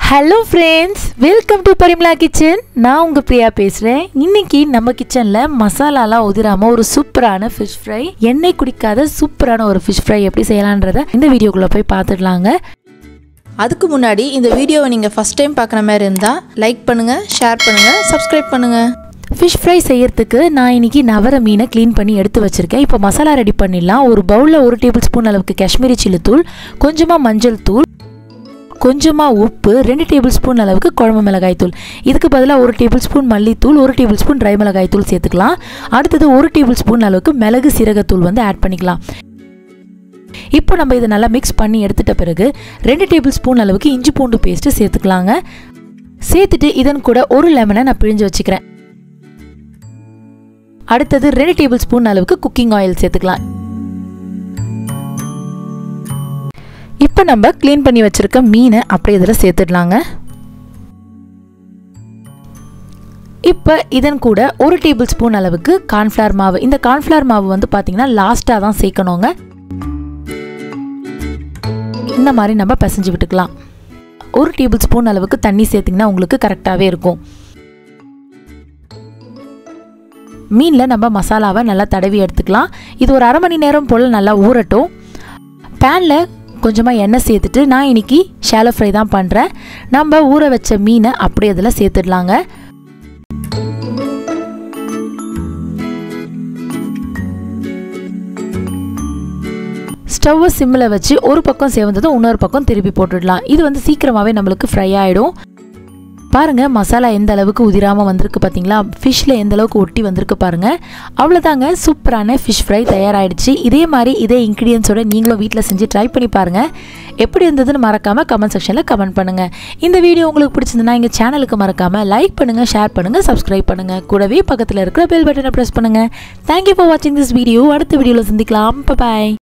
hello friends welcome to Parimala kitchen நான் உங்கள் பிரியா பேசுகிறேன் இன்னைக்கு நம்ம கிச்சனில் மசாலாலாம் உதிராமல் ஒரு சூப்பரான ஃபிஷ் ஃப்ரை எண்ணெய் குடிக்காத சூப்பரான ஒரு ஃபிஷ் ஃப்ரை எப்படி செய்யலான்றதை இந்த வீடியோக்குள்ளே போய் பார்த்துடலாங்க அதுக்கு முன்னாடி இந்த வீடியோவை நீங்கள் ஃபஸ்ட் டைம் பார்க்குற மாதிரி இருந்தால் லைக் பண்ணுங்கள் ஷேர் பண்ணுங்கள் சப்ஸ்கிரைப் பண்ணுங்கள் ஃபிஷ் ஃப்ரை செய்யறதுக்கு நான் இன்னைக்கு நவர மீனை க்ளீன் பண்ணி எடுத்து வச்சுருக்கேன் இப்போ மசாலா ரெடி பண்ணிடலாம் ஒரு பவுலில் ஒரு டேபிள் ஸ்பூன் அளவுக்கு காஷ்மீரி சில்லி தூள் கொஞ்சமாக மஞ்சள் தூள் கொஞ்சமாக உப்பு ரெண்டு டேபிள் ஸ்பூன் அளவுக்கு குழம்பு மிளகாய் தூள் இதுக்கு பதிலாக ஒரு டேபிள் ஸ்பூன் மல்லித்தூள் ஒரு டேபிள் ஸ்பூன் ட்ரை மிளகாய் தூள் சேர்த்துக்கலாம் அடுத்தது ஒரு டேபிள் ஸ்பூன் அளவுக்கு மிளகு சீரகத்தூள் வந்து ஆட் பண்ணிக்கலாம் இப்போ நம்ம இதை நல்லா மிக்ஸ் பண்ணி எடுத்துட்ட பிறகு ரெண்டு டேபிள் ஸ்பூன் அளவுக்கு இஞ்சி பூண்டு பேஸ்ட்டு சேர்த்துக்கலாங்க சேர்த்துட்டு இதன் கூட ஒரு லெமனை நான் பிழிஞ்சு வச்சுக்கிறேன் அடுத்தது ரெண்டு டேபிள் ஸ்பூன் அளவுக்கு குக்கிங் ஆயில் சேர்த்துக்கலாம் இப்போ நம்ம க்ளீன் பண்ணி வச்சிருக்க மீனை அப்படியே இதில் சேர்த்துடலாங்க இப்போ இதன் கூட ஒரு டேபிள் ஸ்பூன் அளவுக்கு கார்ன்ஃப்ளவர் மாவு இந்த கார்ன்ஃப்ளவர் மாவு வந்து பார்த்தீங்கன்னா லாஸ்ட்டாக தான் சேர்க்கணுங்க இந்த மாதிரி நம்ம பிசைஞ்சு விட்டுக்கலாம் ஒரு டேபிள் ஸ்பூன் அளவுக்கு தண்ணி சேர்த்திங்கன்னா உங்களுக்கு கரெக்டாகவே இருக்கும் மீனில் நம்ம மசாலாவை நல்லா தடவி எடுத்துக்கலாம் இது ஒரு அரை மணி நேரம் போல் நல்லா ஊறட்டும் பேனில் கொஞ்சமாக எண்ணெய் சேர்த்துட்டு நான் இன்னைக்கு ஷாலோ ஃப்ரை தான் பண்ணுறேன் நம்ம ஊற வச்ச மீனை அப்படியே இதில் சேர்த்துடலாங்க ஸ்டவ்வை சிம்மில் வச்சு ஒரு பக்கம் சேவந்ததும் இன்னொரு பக்கம் திருப்பி போட்டுடலாம் இது வந்து சீக்கிரமாகவே நம்மளுக்கு ஃப்ரை ஆகிடும் பாருங்க மசாலா எந்த அளவுக்கு உதிராமல் வந்திருக்கு பார்த்தீங்களா ஃபிஷ்ஷில் எந்த அளவுக்கு ஒட்டி வந்திருக்கு பாருங்க அவ்வளோதாங்க சூப்பரான ஃபிஷ் ஃப்ரை தயாராகிடுச்சு இதே மாதிரி இதே இன்க்ரீடியன்ஸோட நீங்களும் வீட்டில் செஞ்சு ட்ரை பண்ணி பாருங்க எப்படி இருந்ததுன்னு மறக்காமல் கமெண்ட் செக்ஷனில் கமெண்ட் பண்ணுங்கள் இந்த வீடியோ உங்களுக்கு பிடிச்சிருந்தனா எங்கள் சேனலுக்கு மறக்காமல் லைக் பண்ணுங்கள் ஷேர் பண்ணுங்கள் சப்ஸ்கிரைப் பண்ணுங்கள் கூடவே பக்கத்தில் இருக்கிற பெல் பட்டனை ப்ரெஸ் பண்ணுங்கள் தேங்க்யூ ஃபார் வாட்சிங் திஸ் வீடியோ அடுத்த வீடியோவில் சந்திக்கலாம் பாய்